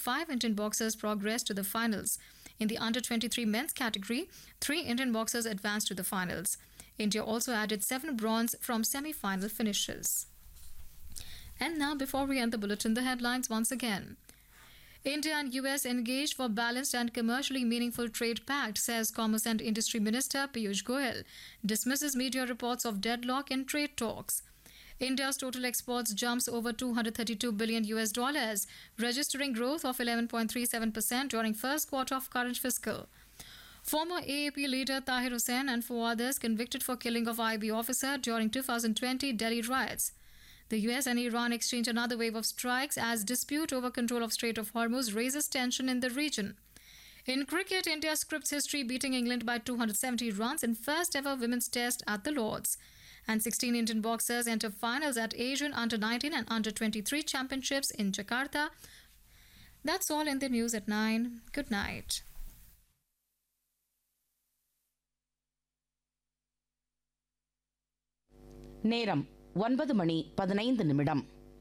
five Indian boxers progressed to the finals. In the under 23 men's category, three Indian boxers advanced to the finals. India also added seven bronze from semi final finishes. And now, before we end the bulletin, the headlines once again. India and US engaged for balanced and commercially meaningful trade pact, says Commerce and Industry Minister Piyush Goyal. Dismisses media reports of deadlock in trade talks. India's total exports jumps over 232 billion US dollars, registering growth of 11.37% during first quarter of current fiscal. Former AAP leader Tahir Hussain and four others convicted for killing of IB officer during 2020 Delhi riots. The US and Iran exchange another wave of strikes as dispute over control of Strait of Hormuz raises tension in the region. In cricket, India scripts history beating England by 270 runs in first ever women's test at the Lords. And 16 Indian boxers enter finals at Asian Under 19 and Under 23 championships in Jakarta. That's all in the news at 9. Good night. நேரம் ஒன்பது மணி பதினைந்து நிமிடம்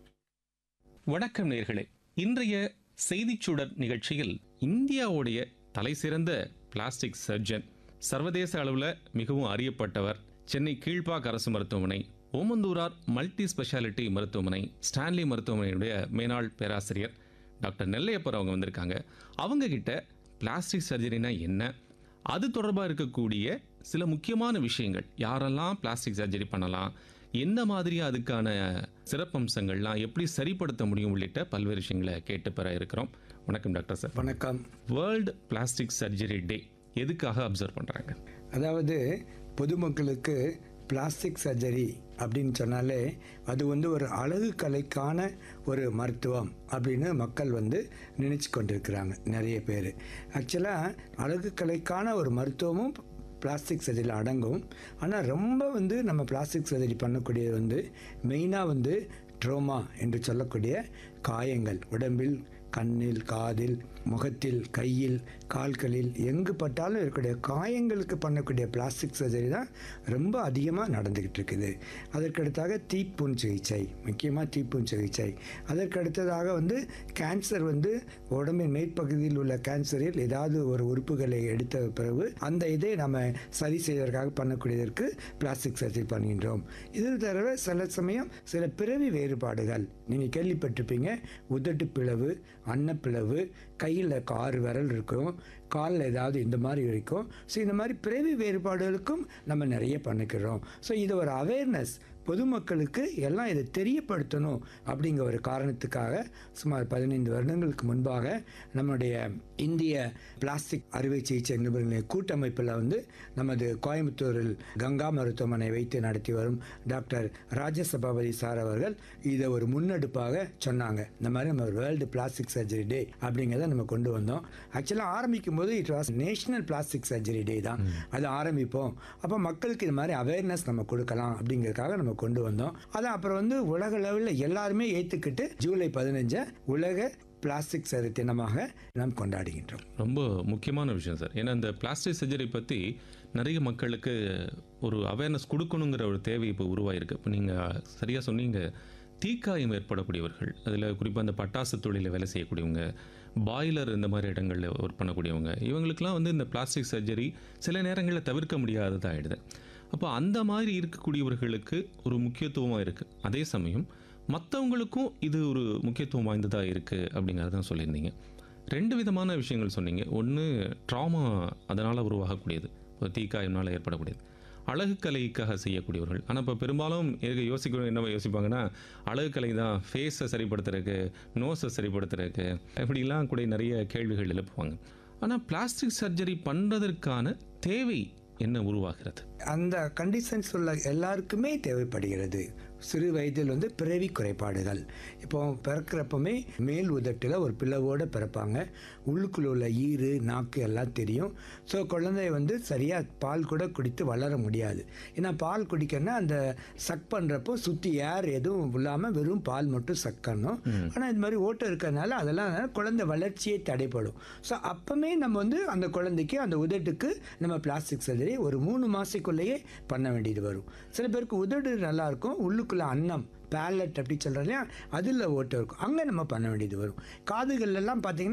வணக்கம் நேர்களே இன்றைய செய்திச் சுடர் நிகழ்ச்சியில் இந்தியாவுடைய தலைசிறந்த பிளாஸ்டிக் சர்ஜன் சர்வதேச அளவில் மிகவும் அறியப்பட்டவர் சென்னை கீழ்ப்பாக் அரசு மருத்துவமனை ஓமந்தூரார் மல்டி ஸ்பெஷாலிட்டி மருத்துவமனை ஸ்டான்லி மருத்துவமனையுடைய மேனாள் பேராசிரியர் டாக்டர் நெல்லையப்பர் அவங்க வந்திருக்காங்க அவங்க கிட்ட பிளாஸ்டிக் சர்ஜரினா என்ன அது தொடர்பாக இருக்கக்கூடிய சில முக்கியமான விஷயங்கள் யாரெல்லாம் பிளாஸ்டிக் சர்ஜரி பண்ணலாம் என்ன மாதிரி அதுக்கான சிறப்பம்சங்கள்லாம் எப்படி சரிப்படுத்த முடியும் உள்ளிட்ட பல்வேறு விஷயங்களை கேட்டு பெற இருக்கிறோம் வணக்கம் டாக்டர் சார் வணக்கம் வேர்ல்டு பிளாஸ்டிக் சர்ஜரி டே எதுக்காக அப்சர்வ் பண்ணுறாங்க அதாவது பொதுமக்களுக்கு பிளாஸ்டிக் சர்ஜரி அப்படின்னு சொன்னாலே அது வந்து ஒரு அழகு கலைக்கான ஒரு மருத்துவம் அப்படின்னு மக்கள் வந்து நினச்சி கொண்டிருக்கிறாங்க நிறைய பேர் ஆக்சுவலாக அழகு கலைக்கான ஒரு மருத்துவமும் பிளாஸ்டிக் சர்ஜரியில் அடங்கும் ஆனால் ரொம்ப வந்து நம்ம பிளாஸ்டிக் சர்ஜரி பண்ணக்கூடியது வந்து மெயினாக வந்து ட்ரோமா என்று சொல்லக்கூடிய காயங்கள் உடம்பில் கண்ணில் காதில் முகத்தில் கையில் கால்களில் எங்கு பட்டாலும் இருக்கக்கூடிய காயங்களுக்கு பண்ணக்கூடிய பிளாஸ்டிக் சர்ஜரி தான் ரொம்ப அதிகமாக நடந்துக்கிட்டு இருக்குது அதற்கடுத்தாக தீப்புண் சிகிச்சை முக்கியமாக தீப்புண் சிகிச்சை அதற்கடுத்ததாக வந்து கேன்சர் வந்து உடம்பின் மேற்பகுதியில் உள்ள கேன்சரில் ஏதாவது ஒரு உறுப்புகளை எடுத்த பிறகு அந்த இதை நம்ம சரி செய்வதற்காக பண்ணக்கூடியதற்கு பிளாஸ்டிக் சர்ஜரி பண்ணுகின்றோம் இது தவிர சில சமயம் சில பிறவி வேறுபாடுகள் நீங்கள் கேள்விப்பட்டிருப்பீங்க உதட்டு பிளவு அன்னப்பிளவு கையில் ஆறு விரல் இருக்கும் காலில் ஏதாவது இந்த மாதிரி இருக்கும் ஸோ இந்த மாதிரி பிறவி வேறுபாடுகளுக்கும் நம்ம நிறைய பண்ணிக்கிறோம் ஸோ இது ஒரு அவேர்னஸ் பொதுமக்களுக்கு எல்லாம் இதை தெரியப்படுத்தணும் அப்படிங்கிற ஒரு காரணத்துக்காக சுமார் பதினைந்து வருடங்களுக்கு முன்பாக நம்முடைய இந்திய பிளாஸ்டிக் அறுவை சிகிச்சை நிபுணர்களின் கூட்டமைப்பில் வந்து நமது கோயம்புத்தூரில் கங்கா மருத்துவமனை வைத்து நடத்தி வரும் டாக்டர் ராஜசபாபதி சார் அவர்கள் இதை ஒரு முன்னெடுப்பாக சொன்னாங்க இந்த மாதிரி நம்ம வேர்ல்டு பிளாஸ்டிக் சர்ஜரி டே அப்படிங்கிறத நம்ம கொண்டு வந்தோம் ஆக்சுவலாக ஆரம்பிக்கும் போது it was national plastic surgery day தான் அது ஆரம்பிப்போம் அப்போ மக்களுக்கு இது மாதிரி அவேர்னஸ் நம்ம கொடுக்கலாம் அப்படிங்கிறதுக்காக நம்ம கொண்டு வந்தோம் அதை அப்புறம் வந்து உலக லெவலில் எல்லாருமே ஏற்றுக்கிட்டு ஜூலை பதினஞ்சை உலக பிளாஸ்டிக் சரி தினமாக நாம் கொண்டாடுகின்றோம் ரொம்ப முக்கியமான விஷயம் சார் ஏன்னா இந்த பிளாஸ்டிக் சர்ஜரி பற்றி நிறைய மக்களுக்கு ஒரு அவேர்னஸ் கொடுக்கணுங்கிற ஒரு தேவை இப்போ உருவாயிருக்கு இப்போ நீங்கள் சரியாக சொன்னீங்க தீக்காயம் ஏற்படக்கூடியவர்கள் அதில் குறிப்பாக அந்த பட்டாசு தொழிலில் வேலை செய்யக்கூடியவங்க பாய்லர் இந்த மாதிரி இடங்களில் ஒர்க் பண்ணக்கூடியவங்க இவங்களுக்கெல்லாம் வந்து இந்த பிளாஸ்டிக் சர்ஜரி சில நேரங்களில் தவிர்க்க முடியாததாக ஆயிடுது அப்போ அந்த மாதிரி இருக்கக்கூடியவர்களுக்கு ஒரு முக்கியத்துவமாக இருக்குது அதே சமயம் மற்றவங்களுக்கும் இது ஒரு முக்கியத்துவம் வாய்ந்ததாக இருக்குது அப்படிங்கிறதான் சொல்லியிருந்தீங்க ரெண்டு விதமான விஷயங்கள் சொன்னீங்க ஒன்று ட்ராமா அதனால் உருவாகக்கூடியது இப்போ தீக்காயம்னால் ஏற்படக்கூடியது அழகுக்கலைக்காக செய்யக்கூடியவர்கள் ஆனால் இப்போ பெரும்பாலும் இருக்க யோசிக்கணும் என்ன யோசிப்பாங்கன்னா அழகுக்கலை தான் ஃபேஸை சரிப்படுத்துறதுக்கு நோஸை சரிப்படுத்துறதுக்கு இப்படிலாம் கூட நிறைய கேள்விகள் எழுப்புவாங்க ஆனால் பிளாஸ்டிக் சர்ஜரி பண்ணுறதற்கான தேவை என்ன உருவாகிறது அந்த கண்டிஷன்ஸ் உள்ள எல்லாருக்குமே தேவைப்படுகிறது சிறு வயதில் வந்து பிறவி குறைபாடுகள் இப்போ பிறக்கிறப்பமே மேல் உதட்டில் ஒரு பிளவோடு பிறப்பாங்க உள்ளுக்குள்ள உள்ள ஈறு நாக்கு எல்லாம் தெரியும் ஸோ குழந்தை வந்து சரியாக பால் கூட குடித்து வளர முடியாது ஏன்னா பால் குடிக்கணும்னா அந்த சக் பண்ணுறப்போ சுற்றி ஏர் எதுவும் இல்லாமல் வெறும் பால் மட்டும் சக் பண்ணணும் ஆனால் இந்த மாதிரி ஓட்டம் இருக்கிறதுனால அதெல்லாம் குழந்தை வளர்ச்சியே தடைப்படும் ஸோ அப்போமே நம்ம வந்து அந்த குழந்தைக்கு அந்த உதட்டுக்கு நம்ம பிளாஸ்டிக் சர்ஜரி ஒரு மூணு மாதத்துக்குள்ளேயே பண்ண வேண்டியது வரும் சில பேருக்கு உதடு நல்லா இருக்கும் உள்ளுக்குள்ள அன்னம் பேலட் அப்படி சொல்கிறோம் இல்லையா அதில் ஓட்டம் இருக்கும் அங்கே நம்ம பண்ண வேண்டியது வரும் காதுகள்லாம் பார்த்தீங்கன்னா